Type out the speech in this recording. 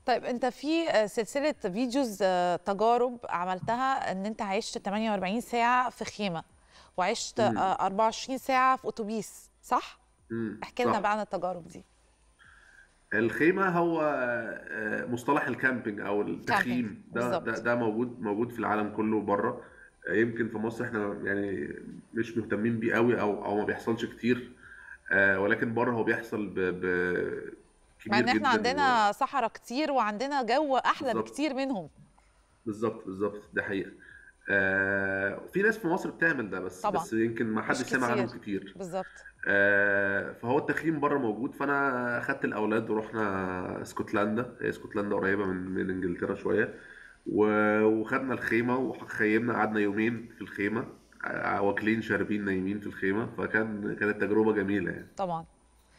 طيب انت في آه، سلسله فيديوز آه، تجارب عملتها ان انت عشت 48 ساعه في خيمه وعشت امم آه، 24 ساعه في اتوبيس صح امم احكي لنا صح بقى عن التجارب دي الخيمة هو آه، مصطلح الكامبينج أو كامبينج التخييم ده ده بالظبط ده موجود موجود في العالم كله بره آه، يمكن في مصر احنا يعني مش مهتمين بيه قوي أو أو ما بيحصلش كتير آه، ولكن بره هو بيحصل ب ب مع كبير ان احنا جدا و- عندنا صحراء كتير وعندنا جو احلى بالظبط بكتير منهم بالظبط بالظبط ده حقيقة آه، في ناس في مصر بتعمل ده بس طبعا بس يمكن ما مش حدش سمع عنهم كتير كتير بالظبط آه، فهو التخييم بره موجود فانا اخدت الاولاد ورحنا اسكتلندا هي اسكتلندا قريبه من من انجلترا شويه و- وخدنا الخيمه وخيمنا قعدنا يومين في الخيمه آه، واكلين شاربين نايمين في الخيمه فكان كانت تجربه جميله يعني طبعا